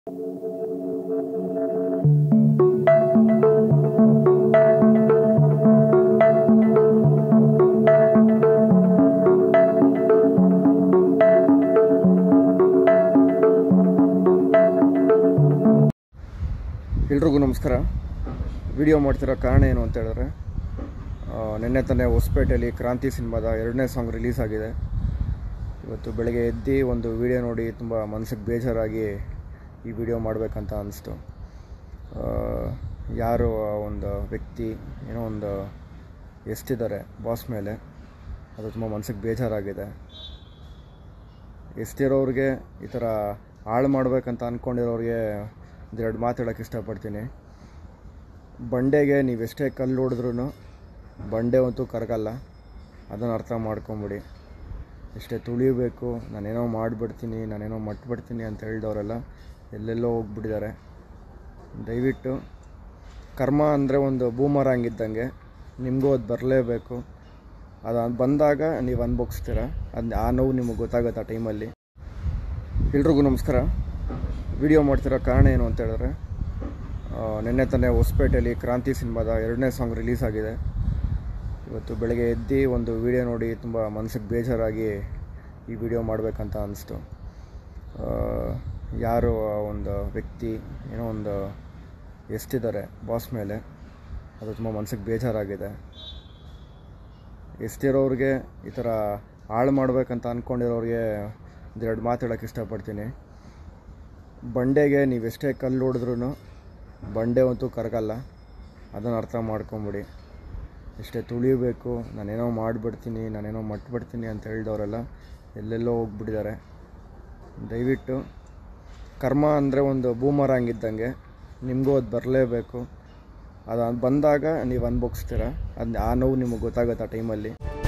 ಎಲ್ರಿಗೂ ನಮಸ್ಕಾರ ವಿಡಿಯೋ ಮಾಡ್ತಿರೋ ಕಾರಣ ಏನು ಅಂತ ಹೇಳಿದ್ರೆ ಆ, ನಿನ್ನೆ ತಾನೇ ಹೊಸಪೇಟೆಯಲ್ಲಿ ಕ್ರಾಂತಿ ಸಿನಿಮಾದ ಎರಡನೇ ಸಾಂಗ್ ರಿಲೀಸ್ ಆಗಿದೆ ಇವತ್ತು ಬೆಳಗ್ಗೆ ಎದ್ದು ಒಂದು ವಿಡಿಯೋ ನೋಡಿ ತುಂಬ ಮನಸ್ಸಿಗೆ ಬೇಜಾರಾಗಿ ಈ ವಿಡಿಯೋ ಮಾಡಬೇಕಂತ ಅನಿಸ್ತು ಆ, ಯಾರು ಆ ಒಂದು ವ್ಯಕ್ತಿ ಏನೋ ಒಂದು ಎಷ್ಟಿದ್ದಾರೆ ಬಾಸ್ ಮೇಲೆ ಅದು ತುಂಬ ಮನಸ್ಸಿಗೆ ಬೇಜಾರಾಗಿದೆ ಎಷ್ಟಿರೋರಿಗೆ ಈ ಥರ ಹಾಳು ಮಾಡ್ಬೇಕಂತ ಅಂದ್ಕೊಂಡಿರೋರಿಗೆ ಒಂದೆರಡು ಮಾತು ಹೇಳೋಕ್ಕೆ ಇಷ್ಟಪಡ್ತೀನಿ ಬಂಡೆಗೆ ನೀವು ಎಷ್ಟೇ ಕಲ್ಲು ಹೊಡೆದ್ರೂ ಬಂಡೆ ಅಂತೂ ಕರಗಲ್ಲ ಅದನ್ನು ಅರ್ಥ ಮಾಡ್ಕೊಂಬಿಡಿ ಎಷ್ಟೇ ತುಳಿಬೇಕು ನಾನೇನೋ ಮಾಡಿಬಿಡ್ತೀನಿ ನಾನೇನೋ ಮಟ್ಬಿಡ್ತೀನಿ ಅಂತ ಹೇಳಿದವರೆಲ್ಲ ಎಲ್ಲೆಲ್ಲೋ ಹೋಗ್ಬಿಟ್ಟಿದ್ದಾರೆ ದಯವಿಟ್ಟು ಕರ್ಮ ಅಂದರೆ ಒಂದು ಬೂಮರಾಂಗ್ ಇದ್ದಂಗೆ ನಿಮಗೂ ಅದು ಬರಲೇಬೇಕು ಅದು ಬಂದಾಗ ನೀವು ಅನ್ಭೋಗಿಸ್ತೀರ ಅದು ಆ ನೋವು ನಿಮಗೆ ಗೊತ್ತಾಗುತ್ತೆ ಆ ಟೈಮಲ್ಲಿ ಎಲ್ರಿಗೂ ನಮಸ್ಕಾರ ವಿಡಿಯೋ ಮಾಡ್ತಿರೋ ಕಾರಣ ಏನು ಅಂತ ಹೇಳಿದ್ರೆ ಆ, ನಿನ್ನೆ ತಾನೇ ಹೊಸಪೇಟೆಯಲ್ಲಿ ಕ್ರಾಂತಿ ಸಿನಿಮಾದ ಎರಡನೇ ಸಾಂಗ್ ರಿಲೀಸ್ ಆಗಿದೆ ಇವತ್ತು ಬೆಳಗ್ಗೆ ಎದ್ದು ಒಂದು ವಿಡಿಯೋ ನೋಡಿ ತುಂಬ ಮನಸ್ಸಿಗೆ ಬೇಜಾರಾಗಿ ಈ ವಿಡಿಯೋ ಮಾಡಬೇಕಂತ ಅನಿಸ್ತು ಆ, ಯಾರು ಆ ಒಂದು ವ್ಯಕ್ತಿ ಏನೋ ಒಂದು ಎಷ್ಟಿದ್ದಾರೆ ಬಾಸ್ ಮೇಲೆ ಅದು ತುಂಬ ಮನಸ್ಸಿಗೆ ಬೇಜಾರಾಗಿದೆ ಎಷ್ಟಿರೋರಿಗೆ ಈ ಥರ ಹಾಳು ಮಾಡ್ಬೇಕಂತ ಅಂದ್ಕೊಂಡಿರೋರಿಗೆ ಒಂದೆರಡು ಮಾತು ಹೇಳೋಕ್ಕೆ ಇಷ್ಟಪಡ್ತೀನಿ ಬಂಡೆಗೆ ನೀವು ಎಷ್ಟೇ ಕಲ್ಲು ಹೊಡೆದ್ರೂ ಬಂಡೆ ಅಂತೂ ಕರಗಲ್ಲ ಅದನ್ನು ಅರ್ಥ ಮಾಡ್ಕೊಂಬಿಡಿ ಎಷ್ಟೇ ತುಳಿಬೇಕು ನಾನೇನೋ ಮಾಡಿಬಿಡ್ತೀನಿ ನಾನೇನೋ ಮಟ್ಬಿಡ್ತೀನಿ ಅಂತ ಹೇಳಿದವರೆಲ್ಲ ಎಲ್ಲೆಲ್ಲೋ ಹೋಗ್ಬಿಟ್ಟಿದ್ದಾರೆ ದಯವಿಟ್ಟು ಕರ್ಮ ಅಂದರೆ ಒಂದು ಬೂಮರಾಂಗ್ ಇದ್ದಂಗೆ ನಿಮಗೂ ಅದು ಬರಲೇಬೇಕು ಅದು ಬಂದಾಗ ನೀವು ಅನ್ಭೋಗಿಸ್ತೀರ ಅದು ಆ ನೋವು ನಿಮಗೆ ಗೊತ್ತಾಗುತ್ತೆ ಆ ಟೈಮಲ್ಲಿ